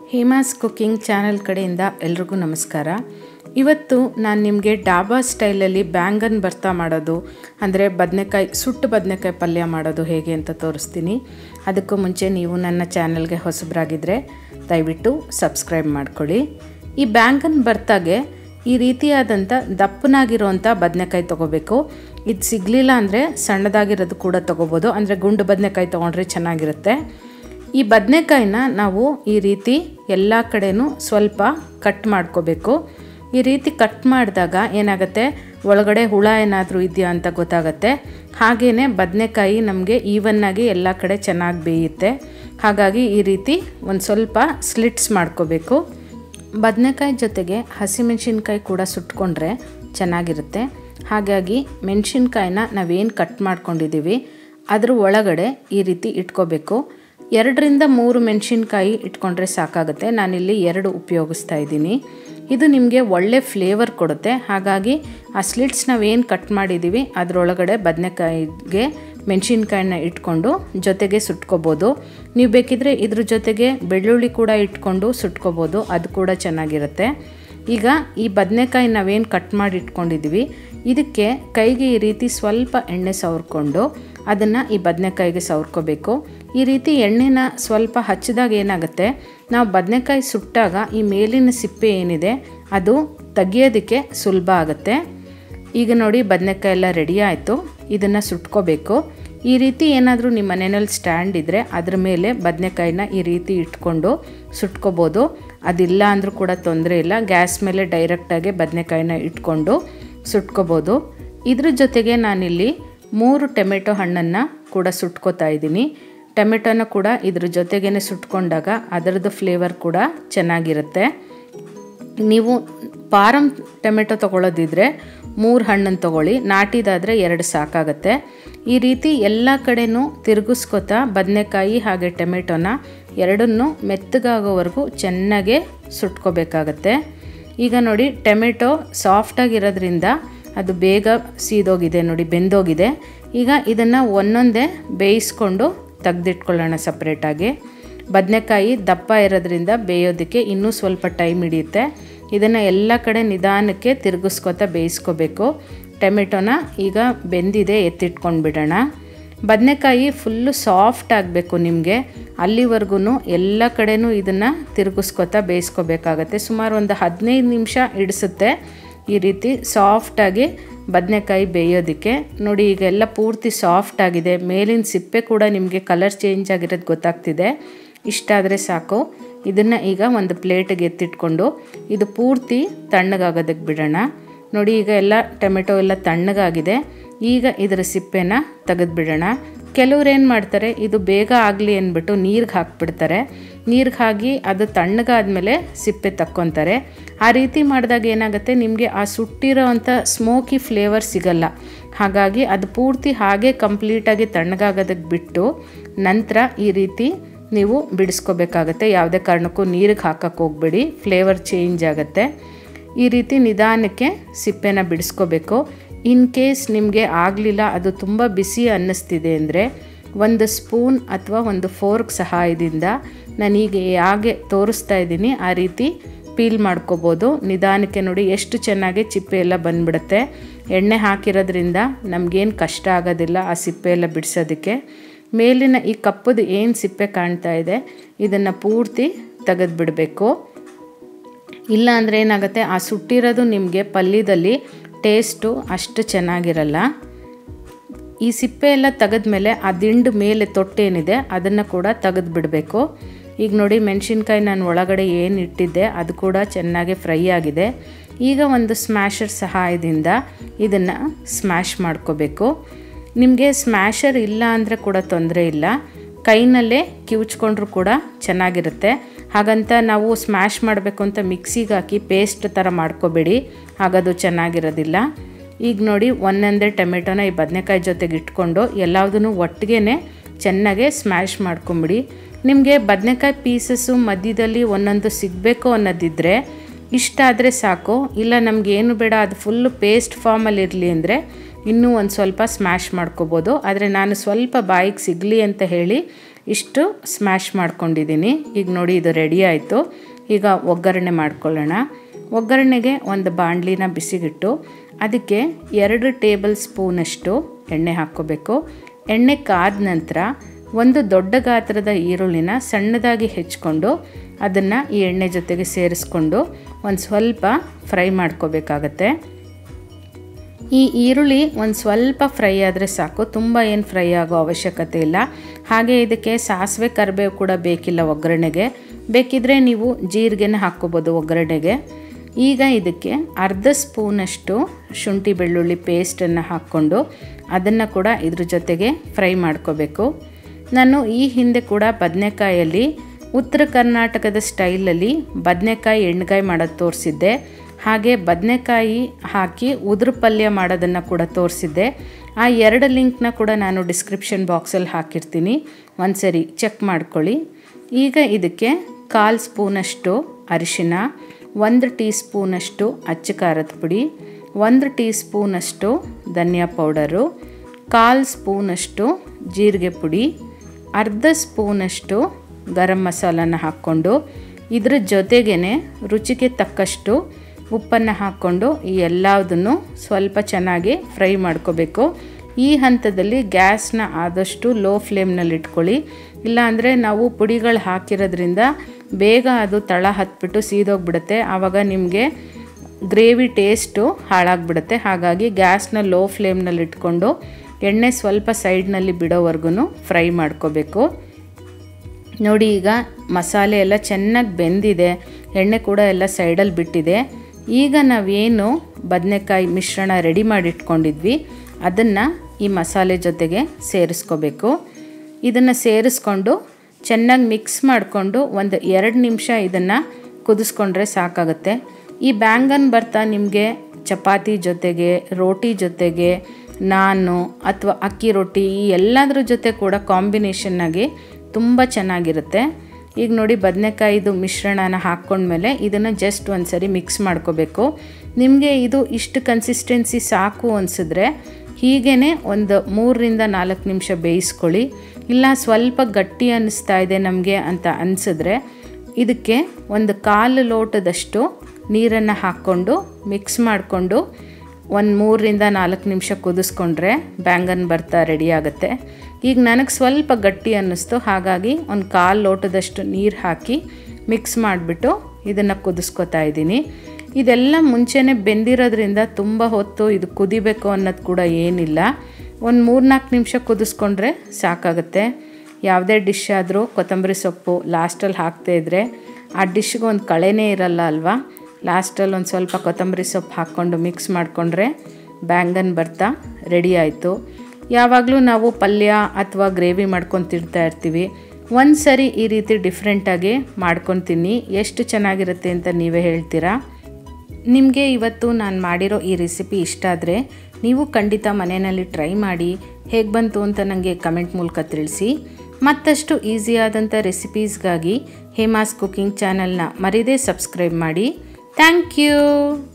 Hema's cooking channel ಕಡೆಯಿಂದ ಎಲ್ರಿಗೂ ನಮಸ್ಕಾರ ಇವತ್ತು ನಾನು ನಿಮಗೆ ಡಾಬಾ ಸ್ಟೈಲಲ್ಲಿ ಬ್ಯಾಂಗನ್ ಭರ್ತಾ ಮಾಡೋದು ಅಂದರೆ ಬದನೆಕಾಯಿ ಸುಟ್ಟು ಬದನೆಕಾಯಿ ಪಲ್ಯ ಮಾಡೋದು ಹೇಗೆ ಅಂತ ತೋರಿಸ್ತೀನಿ ಅದಕ್ಕೂ ಮುಂಚೆ ನೀವು ನನ್ನ ಚಾನೆಲ್ಗೆ ಹೊಸಬರಾಗಿದ್ದರೆ ದಯವಿಟ್ಟು ಸಬ್ಸ್ಕ್ರೈಬ್ ಮಾಡ್ಕೊಳ್ಳಿ ಈ ಬ್ಯಾಂಗನ್ ಭರ್ತಾಗೆ ಈ ರೀತಿಯಾದಂಥ ದಪ್ಪನಾಗಿರುವಂಥ ಬದನೆಕಾಯಿ ತೊಗೋಬೇಕು ಇದು ಸಿಗಲಿಲ್ಲ ಅಂದರೆ ಸಣ್ಣದಾಗಿರೋದು ಕೂಡ ತೊಗೋಬೋದು ಅಂದರೆ ಗುಂಡು ಬದನೆಕಾಯಿ ತೊಗೊಂಡ್ರೆ ಚೆನ್ನಾಗಿರುತ್ತೆ ಈ ಬದನೆಕಾಯಿನ ನಾವು ಈ ರೀತಿ ಎಲ್ಲ ಕಡೆನೂ ಸ್ವಲ್ಪ ಕಟ್ ಮಾಡ್ಕೋಬೇಕು ಈ ರೀತಿ ಕಟ್ ಮಾಡಿದಾಗ ಏನಾಗುತ್ತೆ ಒಳಗಡೆ ಹುಳ ಏನಾದರೂ ಇದೆಯಾ ಅಂತ ಗೊತ್ತಾಗುತ್ತೆ ಹಾಗೆಯೇ ಬದನೆಕಾಯಿ ನಮಗೆ ಈವನ್ನಾಗಿ ಎಲ್ಲ ಕಡೆ ಚೆನ್ನಾಗಿ ಬೇಯುತ್ತೆ ಹಾಗಾಗಿ ಈ ರೀತಿ ಒಂದು ಸ್ವಲ್ಪ ಸ್ಲಿಟ್ಸ್ ಮಾಡ್ಕೋಬೇಕು ಬದನೆಕಾಯಿ ಜೊತೆಗೆ ಹಸಿಮೆಣಸಿನ್ಕಾಯಿ ಕೂಡ ಸುಟ್ಕೊಂಡ್ರೆ ಚೆನ್ನಾಗಿರುತ್ತೆ ಹಾಗಾಗಿ ಮೆಣಸಿನ್ಕಾಯಿನ ನಾವೇನು ಕಟ್ ಮಾಡ್ಕೊಂಡಿದ್ದೀವಿ ಅದ್ರ ಒಳಗಡೆ ಈ ರೀತಿ ಇಟ್ಕೋಬೇಕು ಎರಡರಿಂದ ಮೂರು ಮೆಣಸಿನ್ಕಾಯಿ ಇಟ್ಕೊಂಡ್ರೆ ಸಾಕಾಗುತ್ತೆ ನಾನಿಲ್ಲಿ ಎರಡು ಉಪಯೋಗಿಸ್ತಾ ಇದ್ದೀನಿ ಇದು ನಿಮಗೆ ಒಳ್ಳೆ ಫ್ಲೇವರ್ ಕೊಡುತ್ತೆ ಹಾಗಾಗಿ ಆ ಸ್ಲಿಟ್ಸ್ ನಾವೇನು ಕಟ್ ಮಾಡಿದ್ದೀವಿ ಅದರೊಳಗಡೆ ಬದನೆಕಾಯಿಗೆ ಮೆಣಸಿನ್ಕಾಯಿನ ಇಟ್ಕೊಂಡು ಜೊತೆಗೆ ಸುಟ್ಕೋಬೋದು ನೀವು ಬೇಕಿದ್ರೆ ಇದ್ರ ಜೊತೆಗೆ ಬೆಳ್ಳುಳ್ಳಿ ಕೂಡ ಇಟ್ಕೊಂಡು ಸುಟ್ಕೋಬೋದು ಅದು ಕೂಡ ಚೆನ್ನಾಗಿರುತ್ತೆ ಈಗ ಈ ಬದನೆಕಾಯಿ ನಾವೇನು ಕಟ್ ಮಾಡಿ ಇಟ್ಕೊಂಡಿದ್ದೀವಿ ಇದಕ್ಕೆ ಕೈಗೆ ಈ ರೀತಿ ಸ್ವಲ್ಪ ಎಣ್ಣೆ ಸವರ್ಕೊಂಡು ಅದನ್ನು ಈ ಬದನೆಕಾಯಿಗೆ ಸವರ್ಕೋಬೇಕು ಈ ರೀತಿ ಎಣ್ಣೆನ ಸ್ವಲ್ಪ ಹಚ್ಚಿದಾಗ ಏನಾಗುತ್ತೆ ನಾವು ಬದನೆಕಾಯಿ ಸುಟ್ಟಾಗ ಈ ಮೇಲಿನ ಸಿಪ್ಪೆ ಏನಿದೆ ಅದು ತೆಗಿಯೋದಕ್ಕೆ ಸುಲಭ ಆಗುತ್ತೆ ಈಗ ನೋಡಿ ಬದನೆಕಾಯಿ ಎಲ್ಲ ರೆಡಿ ಆಯಿತು ಇದನ್ನು ಸುಟ್ಕೋಬೇಕು ಈ ರೀತಿ ಏನಾದರೂ ನಿಮ್ಮ ಮನೆಯಲ್ಲಿ ಸ್ಟ್ಯಾಂಡ್ ಇದ್ದರೆ ಅದ್ರ ಮೇಲೆ ಬದನೆಕಾಯಿನ ಈ ರೀತಿ ಇಟ್ಕೊಂಡು ಸುಟ್ಕೋಬೋದು ಅದಿಲ್ಲ ಅಂದರೂ ಕೂಡ ತೊಂದರೆ ಇಲ್ಲ ಗ್ಯಾಸ್ ಮೇಲೆ ಡೈರೆಕ್ಟಾಗಿ ಬದನೆಕಾಯಿನ ಇಟ್ಕೊಂಡು ಸುಟ್ಕೋಬೋದು ಇದ್ರ ಜೊತೆಗೆ ನಾನಿಲ್ಲಿ ಮೂರು ಟೊಮೆಟೊ ಹಣ್ಣನ್ನು ಕೂಡ ಸುಟ್ಕೋತಾ ಇದ್ದೀನಿ ಟೊಮೆಟೊನ ಕೂಡ ಇದ್ರ ಜೊತೆಗೇ ಸುಟ್ಕೊಂಡಾಗ ಅದರದ್ದು ಫ್ಲೇವರ್ ಕೂಡ ಚೆನ್ನಾಗಿರುತ್ತೆ ನೀವು ಪಾರಂ ಟೊಮೆಟೊ ತೊಗೊಳ್ಳೋದಿದ್ರೆ ಮೂರು ಹಣ್ಣನ್ನು ತೊಗೊಳ್ಳಿ ನಾಟಿದಾದರೆ ಎರಡು ಸಾಕಾಗತ್ತೆ ಈ ರೀತಿ ಎಲ್ಲ ಕಡೆನೂ ತಿರುಗಿಸ್ಕೊತಾ ಬದನೆಕಾಯಿ ಹಾಗೆ ಟೊಮೆಟೊನ ಎರಡನ್ನೂ ಮೆತ್ತಗಾಗೋವರೆಗೂ ಚೆನ್ನಾಗೆ ಸುಟ್ಕೋಬೇಕಾಗತ್ತೆ ಈಗ ನೋಡಿ ಟೊಮೆಟೊ ಸಾಫ್ಟಾಗಿರೋದ್ರಿಂದ ಅದು ಬೇಗ ಸೀದೋಗಿದೆ ನೋಡಿ ಬೆಂದೋಗಿದೆ ಈಗ ಇದನ್ನು ಒಂದೊಂದೇ ಬೇಯಿಸ್ಕೊಂಡು ತೆಗ್ದಿಟ್ಕೊಳ್ಳೋಣ ಸಪ್ರೇಟಾಗಿ ಬದನೆಕಾಯಿ ದಪ್ಪ ಇರೋದ್ರಿಂದ ಬೇಯೋದಕ್ಕೆ ಇನ್ನೂ ಸ್ವಲ್ಪ ಟೈಮ್ ಹಿಡಿಯುತ್ತೆ ಇದನ್ನು ಎಲ್ಲ ಕಡೆ ನಿಧಾನಕ್ಕೆ ತಿರುಗಿಸ್ಕೊತಾ ಬೇಯಿಸ್ಕೋಬೇಕು ಟೊಮೆಟೊನ ಈಗ ಬೆಂದಿದೆ ಎತ್ತಿಟ್ಕೊಂಡು ಬಿಡೋಣ ಬದನೆಕಾಯಿ ಫುಲ್ಲು ಸಾಫ್ಟ್ ಆಗಬೇಕು ನಿಮಗೆ ಅಲ್ಲಿವರೆಗೂ ಎಲ್ಲ ಕಡೆನೂ ಇದನ್ನು ತಿರುಗಿಸ್ಕೊತಾ ಬೇಯಿಸ್ಕೋಬೇಕಾಗತ್ತೆ ಸುಮಾರು ಒಂದು ಹದಿನೈದು ನಿಮಿಷ ಇಡಿಸುತ್ತೆ ಈ ರೀತಿ ಸಾಫ್ಟಾಗಿ ಬದನೆಕಾಯಿ ಬೇಯೋದಕ್ಕೆ ನೋಡಿ ಈಗ ಎಲ್ಲ ಪೂರ್ತಿ ಸಾಫ್ಟ್ ಆಗಿದೆ ಮೇಲಿನ ಸಿಪ್ಪೆ ಕೂಡ ನಿಮಗೆ ಕಲರ್ ಚೇಂಜ್ ಆಗಿರೋದು ಗೊತ್ತಾಗ್ತಿದೆ ಇಷ್ಟಾದರೆ ಸಾಕು ಇದನ್ನು ಈಗ ಒಂದು ಪ್ಲೇಟಿಗೆ ಎತ್ತಿಟ್ಕೊಂಡು ಇದು ಪೂರ್ತಿ ತಣ್ಣಗಾಗೋದಕ್ಕೆ ಬಿಡೋಣ ನೋಡಿ ಈಗ ಎಲ್ಲ ಟೊಮೆಟೊ ಎಲ್ಲ ತಣ್ಣಗಾಗಿದೆ ಈಗ ಇದರ ಸಿಪ್ಪೆನ ತೆಗೆದುಬಿಡೋಣ ಕೆಲವ್ರು ಏನು ಮಾಡ್ತಾರೆ ಇದು ಬೇಗ ಆಗಲಿ ಅಂದ್ಬಿಟ್ಟು ನೀರಿಗೆ ಹಾಕ್ಬಿಡ್ತಾರೆ ನೀರಿಗೆ ಹಾಕಿ ಅದು ತಣ್ಣಗಾದ್ಮೇಲೆ ಸಿಪ್ಪೆ ತಕ್ಕೊತಾರೆ ಆ ರೀತಿ ಮಾಡಿದಾಗ ಏನಾಗುತ್ತೆ ನಿಮಗೆ ಆ ಸುಟ್ಟಿರೋ ಅಂಥ ಸ್ಮೋಕಿ ಫ್ಲೇವರ್ ಸಿಗಲ್ಲ ಹಾಗಾಗಿ ಅದು ಪೂರ್ತಿ ಹಾಗೆ ಕಂಪ್ಲೀಟಾಗಿ ತಣ್ಣಗಾಗೋದಕ್ಕೆ ಬಿಟ್ಟು ನಂತರ ಈ ರೀತಿ ನೀವು ಬಿಡಿಸ್ಕೋಬೇಕಾಗತ್ತೆ ಯಾವುದೇ ಕಾರಣಕ್ಕೂ ನೀರಿಗೆ ಹಾಕಕ್ಕೆ ಹೋಗಬೇಡಿ ಫ್ಲೇವರ್ ಚೇಂಜ್ ಆಗುತ್ತೆ ಈ ರೀತಿ ನಿಧಾನಕ್ಕೆ ಸಿಪ್ಪೆನ ಬಿಡಿಸ್ಕೋಬೇಕು ಇನ್ ಕೇಸ್ ನಿಮಗೆ ಆಗಲಿಲ್ಲ ಅದು ತುಂಬ ಬಿಸಿ ಅನ್ನಿಸ್ತಿದೆ ಅಂದರೆ ಒಂದು ಸ್ಪೂನ್ ಅಥವಾ ಒಂದು ಫೋರ್ಕ್ ಸಹಾಯದಿಂದ ನಾನೀಗ ಹೇಗೆ ತೋರಿಸ್ತಾ ಇದ್ದೀನಿ ಆ ರೀತಿ ಪೀಲ್ ಮಾಡ್ಕೋಬೋದು ನಿಧಾನಕ್ಕೆ ನೋಡಿ ಎಷ್ಟು ಚೆನ್ನಾಗಿ ಚಿಪ್ಪೆ ಎಲ್ಲ ಬಂದ್ಬಿಡುತ್ತೆ ಎಣ್ಣೆ ಹಾಕಿರೋದ್ರಿಂದ ನಮಗೇನು ಕಷ್ಟ ಆಗೋದಿಲ್ಲ ಆ ಸಿಪ್ಪೆ ಎಲ್ಲ ಬಿಡಿಸೋದಕ್ಕೆ ಮೇಲಿನ ಈ ಕಪ್ಪದು ಏನು ಸಿಪ್ಪೆ ಕಾಣ್ತಾ ಇದೆ ಇದನ್ನು ಪೂರ್ತಿ ತೆಗೆದುಬಿಡಬೇಕು ಇಲ್ಲ ಅಂದರೆ ಏನಾಗುತ್ತೆ ಆ ಸುಟ್ಟಿರೋದು ನಿಮಗೆ ಪಲ್ಯದಲ್ಲಿ ಟೇಸ್ಟು ಅಷ್ಟು ಚೆನ್ನಾಗಿರಲ್ಲ ಈ ಸಿಪ್ಪೆ ಎಲ್ಲ ತೆಗೆದ್ಮೇಲೆ ಆ ದಿಂಡು ಮೇಲೆ ತೊಟ್ಟೇನಿದೆ ಅದನ್ನು ಕೂಡ ತೆಗೆದು ಬಿಡಬೇಕು ಈಗ ನೋಡಿ ಮೆಣಸಿನ್ಕಾಯಿ ನಾನು ಒಳಗಡೆ ಏನು ಇಟ್ಟಿದ್ದೆ ಅದು ಕೂಡ ಚೆನ್ನಾಗಿ ಫ್ರೈ ಆಗಿದೆ ಈಗ ಒಂದು ಸ್ಮ್ಯಾಶರ್ ಸಹಾಯದಿಂದ ಇದನ್ನು ಸ್ಮ್ಯಾಶ್ ಮಾಡ್ಕೋಬೇಕು ನಿಮಗೆ ಸ್ಮ್ಯಾಶರ್ ಇಲ್ಲ ಅಂದರೆ ಕೂಡ ತೊಂದರೆ ಇಲ್ಲ ಕೈನಲ್ಲೇ ಕಿವುಚ್ಕೊಂಡ್ರೂ ಕೂಡ ಚೆನ್ನಾಗಿರುತ್ತೆ ಹಾಗಂತ ನಾವು ಸ್ಮ್ಯಾಶ್ ಮಾಡಬೇಕು ಅಂತ ಮಿಕ್ಸಿಗೆ ಹಾಕಿ ಪೇಸ್ಟ್ ಥರ ಮಾಡ್ಕೋಬೇಡಿ ಹಾಗದು ಚೆನ್ನಾಗಿರೋದಿಲ್ಲ ಈಗ ನೋಡಿ ಒಂದೊಂದೇ ಟೊಮೆಟೊನ ಈ ಬದನೆಕಾಯಿ ಜೊತೆಗೆ ಇಟ್ಕೊಂಡು ಎಲ್ಲದನ್ನು ಒಟ್ಟಿಗೆ ಚೆನ್ನಾಗೆ ಸ್ಮ್ಯಾಶ್ ಮಾಡ್ಕೊಂಬಿಡಿ ನಿಮಗೆ ಬದನೆಕಾಯಿ ಪೀಸಸ್ಸು ಮಧ್ಯದಲ್ಲಿ ಒಂದೊಂದು ಸಿಗಬೇಕು ಅನ್ನೋದಿದ್ದರೆ ಇಷ್ಟ ಆದರೆ ಸಾಕು ಇಲ್ಲ ನಮ್ಗೆ ಏನು ಬೇಡ ಅದು ಫುಲ್ಲು ಪೇಸ್ಟ್ ಫಾರ್ಮಲ್ಲಿ ಇರಲಿ ಅಂದರೆ ಇನ್ನೂ ಒಂದು ಸ್ವಲ್ಪ ಸ್ಮ್ಯಾಶ್ ಮಾಡ್ಕೋಬೋದು ಆದರೆ ನಾನು ಸ್ವಲ್ಪ ಬಾಯಿಗೆ ಸಿಗಲಿ ಅಂತ ಹೇಳಿ ಇಷ್ಟು ಸ್ಮ್ಯಾಶ್ ಮಾಡ್ಕೊಂಡಿದ್ದೀನಿ ಈಗ ನೋಡಿ ಇದು ರೆಡಿ ಆಯಿತು ಈಗ ಒಗ್ಗರಣೆ ಮಾಡ್ಕೊಳ್ಳೋಣ ಒಗ್ಗರಣೆಗೆ ಒಂದು ಬಾಣಲಿನ ಬಿಸಿಗಿಟ್ಟು ಅದಕ್ಕೆ ಎರಡು ಟೇಬಲ್ ಸ್ಪೂನಷ್ಟು ಎಣ್ಣೆ ಹಾಕ್ಕೋಬೇಕು ಎಣ್ಣೆ ಕಾದ ನಂತರ ಒಂದು ದೊಡ್ಡ ಗಾತ್ರದ ಈರುಳ್ಳಿನ ಸಣ್ಣದಾಗಿ ಹೆಚ್ಕೊಂಡು ಅದನ್ನು ಈ ಎಣ್ಣೆ ಜೊತೆಗೆ ಸೇರಿಸ್ಕೊಂಡು ಒಂದು ಸ್ವಲ್ಪ ಫ್ರೈ ಮಾಡ್ಕೋಬೇಕಾಗತ್ತೆ ಈ ಈರುಳ್ಳಿ ಒಂದು ಸ್ವಲ್ಪ ಫ್ರೈ ಆದರೆ ಸಾಕು ತುಂಬ ಏನು ಫ್ರೈ ಆಗೋ ಅವಶ್ಯಕತೆ ಇಲ್ಲ ಹಾಗೆ ಇದಕ್ಕೆ ಸಾಸಿವೆ ಕರಿಬೇವು ಕೂಡ ಬೇಕಿಲ್ಲ ಒಗ್ಗರಣೆಗೆ ಬೇಕಿದ್ರೆ ನೀವು ಜೀರಿಗೆನ ಹಾಕ್ಕೋಬೋದು ಒಗ್ಗರಣೆಗೆ ಈಗ ಇದಕ್ಕೆ ಅರ್ಧ ಸ್ಪೂನಷ್ಟು ಶುಂಠಿ ಬೆಳ್ಳುಳ್ಳಿ ಪೇಸ್ಟನ್ನು ಹಾಕ್ಕೊಂಡು ಅದನ್ನು ಕೂಡ ಇದ್ರ ಜೊತೆಗೆ ಫ್ರೈ ಮಾಡ್ಕೋಬೇಕು ನಾನು ಈ ಹಿಂದೆ ಕೂಡ ಬದನೆಕಾಯಲ್ಲಿ ಉತ್ತರ ಕರ್ನಾಟಕದ ಸ್ಟೈಲಲ್ಲಿ ಬದನೆಕಾಯಿ ಎಣ್ಣೆಕಾಯಿ ಮಾಡೋದು ತೋರಿಸಿದ್ದೆ ಹಾಗೆ ಬದನೆಕಾಯಿ ಹಾಕಿ ಉದುರು ಪಲ್ಯ ಮಾಡೋದನ್ನು ಕೂಡ ತೋರಿಸಿದ್ದೆ ಆ ಎರಡು ಲಿಂಕ್ನ ಕೂಡ ನಾನು ಡಿಸ್ಕ್ರಿಪ್ಷನ್ ಬಾಕ್ಸಲ್ಲಿ ಹಾಕಿರ್ತೀನಿ ಒಂದ್ಸರಿ ಚೆಕ್ ಮಾಡ್ಕೊಳ್ಳಿ ಈಗ ಇದಕ್ಕೆ ಕಾಲು ಸ್ಪೂನಷ್ಟು ಅರಿಶಿನ ಒಂದು ಟೀ ಸ್ಪೂನಷ್ಟು ಅಚ್ಚ ಖಾರದ ಪುಡಿ ಒಂದು ಟೀ ಸ್ಪೂನಷ್ಟು ಧನಿಯಾ ಪೌಡರು ಕಾಲು ಸ್ಪೂನಷ್ಟು ಜೀರಿಗೆ ಪುಡಿ ಅರ್ಧ ಸ್ಪೂನಷ್ಟು ಗರಂ ಮಸಾಲನ ಹಾಕ್ಕೊಂಡು ಇದ್ರ ಜೊತೆಗೇ ರುಚಿಗೆ ತಕ್ಕಷ್ಟು ಉಪ್ಪನ್ನು ಹಾಕ್ಕೊಂಡು ಈ ಎಲ್ಲದನ್ನು ಸ್ವಲ್ಪ ಚೆನ್ನಾಗಿ ಫ್ರೈ ಮಾಡ್ಕೋಬೇಕು ಈ ಹಂತದಲ್ಲಿ ಗ್ಯಾಸ್ನ ಆದಷ್ಟು ಲೋ ಫ್ಲೇಮ್ನಲ್ಲಿ ಇಟ್ಕೊಳ್ಳಿ ಇಲ್ಲಾಂದರೆ ನಾವು ಪುಡಿಗಳು ಹಾಕಿರೋದ್ರಿಂದ ಬೇಗ ಅದು ತಳ ಹತ್ಬಿಟ್ಟು ಸೀದೋಗ್ಬಿಡುತ್ತೆ ಆವಾಗ ನಿಮಗೆ ಗ್ರೇವಿ ಟೇಸ್ಟು ಹಾಳಾಗ್ಬಿಡುತ್ತೆ ಹಾಗಾಗಿ ಗ್ಯಾಸ್ನ ಲೋ ಫ್ಲೇಮ್ನಲ್ಲಿ ಇಟ್ಕೊಂಡು ಎಣ್ಣೆ ಸ್ವಲ್ಪ ಸೈಡ್ನಲ್ಲಿ ಬಿಡೋವರೆಗೂ ಫ್ರೈ ಮಾಡ್ಕೋಬೇಕು ನೋಡಿ ಈಗ ಮಸಾಲೆ ಎಲ್ಲ ಚೆನ್ನಾಗಿ ಬೆಂದಿದೆ ಎಣ್ಣೆ ಕೂಡ ಎಲ್ಲ ಸೈಡಲ್ಲಿ ಬಿಟ್ಟಿದೆ ಈಗ ನಾವೇನು ಬದನೆಕಾಯಿ ಮಿಶ್ರಣ ರೆಡಿ ಮಾಡಿ ಇಟ್ಕೊಂಡಿದ್ವಿ ಅದನ್ನು ಈ ಮಸಾಲೆ ಜೊತೆಗೆ ಸೇರಿಸ್ಕೋಬೇಕು ಇದನ್ನು ಸೇರಿಸ್ಕೊಂಡು ಚೆನ್ನಾಗಿ ಮಿಕ್ಸ್ ಮಾಡಿಕೊಂಡು ಒಂದು ಎರಡು ನಿಮಿಷ ಇದನ್ನು ಕುದಿಸ್ಕೊಂಡ್ರೆ ಸಾಕಾಗುತ್ತೆ ಈ ಬ್ಯಾಂಗನ್ ಬರ್ತಾ ನಿಮಗೆ ಚಪಾತಿ ಜೊತೆಗೆ ರೋಟಿ ಜೊತೆಗೆ ನಾನು ಅಥವಾ ಅಕ್ಕಿ ರೊಟ್ಟಿ ಈ ಎಲ್ಲದರ ಜೊತೆ ಕೂಡ ಕಾಂಬಿನೇಷನ್ನಾಗಿ ತುಂಬ ಚೆನ್ನಾಗಿರುತ್ತೆ ಈಗ ನೋಡಿ ಬದನೆಕಾಯಿದು ಮಿಶ್ರಣನ ಹಾಕ್ಕೊಂಡ್ಮೇಲೆ ಇದನ್ನು ಜಸ್ಟ್ ಒಂದು ಸರಿ ಮಿಕ್ಸ್ ಮಾಡ್ಕೋಬೇಕು ನಿಮಗೆ ಇದು ಇಷ್ಟು ಕನ್ಸಿಸ್ಟೆನ್ಸಿ ಸಾಕು ಅನಿಸಿದ್ರೆ ಹೀಗೇ ಒಂದು ಮೂರರಿಂದ ನಾಲ್ಕು ನಿಮಿಷ ಬೇಯಿಸ್ಕೊಳ್ಳಿ ಇಲ್ಲ ಸ್ವಲ್ಪ ಗಟ್ಟಿ ಅನ್ನಿಸ್ತಾ ಇದೆ ನಮಗೆ ಅಂತ ಅನಿಸಿದ್ರೆ ಇದಕ್ಕೆ ಒಂದು ಕಾಲು ಲೋಟದಷ್ಟು ನೀರನ್ನು ಹಾಕ್ಕೊಂಡು ಮಿಕ್ಸ್ ಮಾಡಿಕೊಂಡು ಒಂದು ಮೂರರಿಂದ ನಾಲ್ಕು ನಿಮಿಷ ಕುದಿಸ್ಕೊಂಡ್ರೆ ಬ್ಯಾಂಗನ್ ಬರ್ತಾ ರೆಡಿ ಆಗುತ್ತೆ ಈಗ ನನಗೆ ಸ್ವಲ್ಪ ಗಟ್ಟಿ ಅನ್ನಿಸ್ತು ಹಾಗಾಗಿ ಒಂದು ಕಾಲು ಲೋಟದಷ್ಟು ನೀರು ಹಾಕಿ ಮಿಕ್ಸ್ ಮಾಡಿಬಿಟ್ಟು ಇದನ್ನು ಕುದಿಸ್ಕೊತಾ ಇದ್ದೀನಿ ಇದೆಲ್ಲ ಮುಂಚೆನೇ ಬೆಂದಿರೋದ್ರಿಂದ ತುಂಬ ಹೊತ್ತು ಇದು ಕುದಿಬೇಕು ಅನ್ನೋದು ಕೂಡ ಏನಿಲ್ಲ ಒಂದು ಮೂರ್ನಾಲ್ಕು ನಿಮಿಷ ಕುದಿಸ್ಕೊಂಡ್ರೆ ಸಾಕಾಗುತ್ತೆ ಯಾವುದೇ ಡಿಶ್ ಆದರೂ ಕೊತ್ತಂಬರಿ ಸೊಪ್ಪು ಲಾಸ್ಟಲ್ಲಿ ಹಾಕ್ತಾ ಇದ್ದರೆ ಆ ಡಿಶ್ಗೆ ಒಂದು ಕಳೆನೇ ಇರಲ್ಲ ಅಲ್ವಾ ಲಾಸ್ಟಲ್ಲಿ ಒಂದು ಸ್ವಲ್ಪ ಕೊತ್ತಂಬರಿ ಸೊಪ್ಪು ಹಾಕ್ಕೊಂಡು ಮಿಕ್ಸ್ ಮಾಡಿಕೊಂಡ್ರೆ ಬ್ಯಾಂಗನ್ ಬರ್ತಾ ರೆಡಿ ಆಯಿತು ಯಾವಾಗಲೂ ನಾವು ಪಲ್ಯ ಅಥವಾ ಗ್ರೇವಿ ಮಾಡ್ಕೊಂಡು ತಿಂತಾ ಇರ್ತೀವಿ ಒಂದು ಸರಿ ಈ ರೀತಿ ಡಿಫ್ರೆಂಟಾಗಿ ಮಾಡ್ಕೊತೀನಿ ಎಷ್ಟು ಚೆನ್ನಾಗಿರುತ್ತೆ ಅಂತ ನೀವೇ ಹೇಳ್ತೀರಾ ನಿಮಗೆ ಇವತ್ತು ನಾನು ಮಾಡಿರೋ ಈ ರೆಸಿಪಿ ಇಷ್ಟ ಆದರೆ ನೀವು ಖಂಡಿತ ಮನೆಯಲ್ಲಿ ಟ್ರೈ ಮಾಡಿ ಹೇಗೆ ಬಂತು ಅಂತ ನನಗೆ ಕಮೆಂಟ್ ಮೂಲಕ ತಿಳಿಸಿ ಮತ್ತಷ್ಟು ಈಸಿಯಾದಂಥ ರೆಸಿಪೀಸ್ಗಾಗಿ ಹೇಮಾಸ್ ಕುಕಿಂಗ್ ಚಾನಲ್ನ ಮರೀದೇ ಸಬ್ಸ್ಕ್ರೈಬ್ ಮಾಡಿ ಥ್ಯಾಂಕ್ ಯು